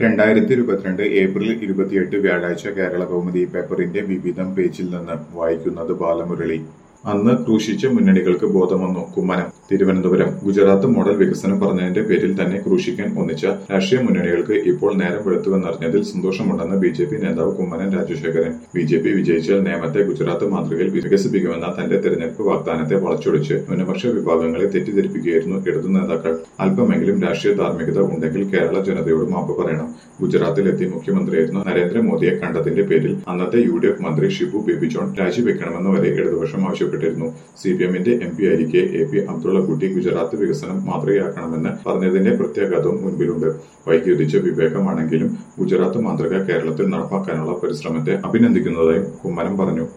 രണ്ടായിരത്തി ഇരുപത്തിരണ്ട് ഏപ്രിൽ ഇരുപത്തിയെട്ട് വ്യാഴാഴ്ച കേരള കൗമുദി പേപ്പറിന്റെ വിവിധം പേജിൽ നിന്ന് വായിക്കുന്നത് ബാലമുരളി അന്ന് ക്രൂശിച്ച മുന്നണികൾക്ക് ബോധം വന്നു കുമ്മനം തിരുവനന്തപുരം ഗുജറാത്ത് മോഡൽ വികസനം പറഞ്ഞതിന്റെ പേരിൽ തന്നെ ക്രൂശിക്കാൻ ഒന്നിച്ച രാഷ്ട്രീയ മുന്നണികൾക്ക് ഇപ്പോൾ നേരം വെളുത്തുവെന്നറിഞ്ഞതിൽ സന്തോഷമുണ്ടെന്ന് ബി ജെ പി നേതാവ് Kummanam Rajasekharan B J P വിജയിച്ചാൽ നേമത്തെ ഗുജറാത്ത് മാതൃകയിൽ വികസിപ്പിക്കുമെന്ന തന്റെ തെരഞ്ഞെടുപ്പ് വാഗ്ദാനത്തെ വളച്ചൊടിച്ച് ന്യൂനപക്ഷ വിഭാഗങ്ങളെ തെറ്റിദ്ധരിപ്പിക്കുകയായിരുന്നു ഇടതു നേതാക്കൾ അല്പമെങ്കിലും രാഷ്ട്രീയ ധാർമ്മികത ഉണ്ടെങ്കിൽ കേരള ജനതയോട് മാപ്പ് പറയണം ഗുജറാത്തിലെത്തി മുഖ്യമന്ത്രിയായിരുന്ന നരേന്ദ്രമോദിയെ കണ്ടതിന്റെ പേരിൽ അന്നത്തെ യു ഡി എഫ് മന്ത്രി ഷിബു ബേബി ജോൺ രാജിവെക്കണമെന്ന് വരെ ഇടതുപക്ഷം ആവശ്യപ്പെട്ടിരുന്നു സി പി എമ്മിന്റെ എം പി ആയിരിക്കെ എ പി അബ്ദുള്ളക്കുട്ടി ഗുജറാത്ത് വികസനം മാതൃകയാക്കണമെന്ന് പറഞ്ഞതിന്റെ പ്രത്യാഘാതവും മുൻപിലുണ്ട് വൈകിയുദിച്ച വിവേകമാണെങ്കിലും ഗുജറാത്ത് മാതൃക കേരളത്തിൽ നടപ്പാക്കാനുള്ള പരിശ്രമത്തെ അഭിനന്ദിക്കുന്നതായും കുമ്മനം പറഞ്ഞു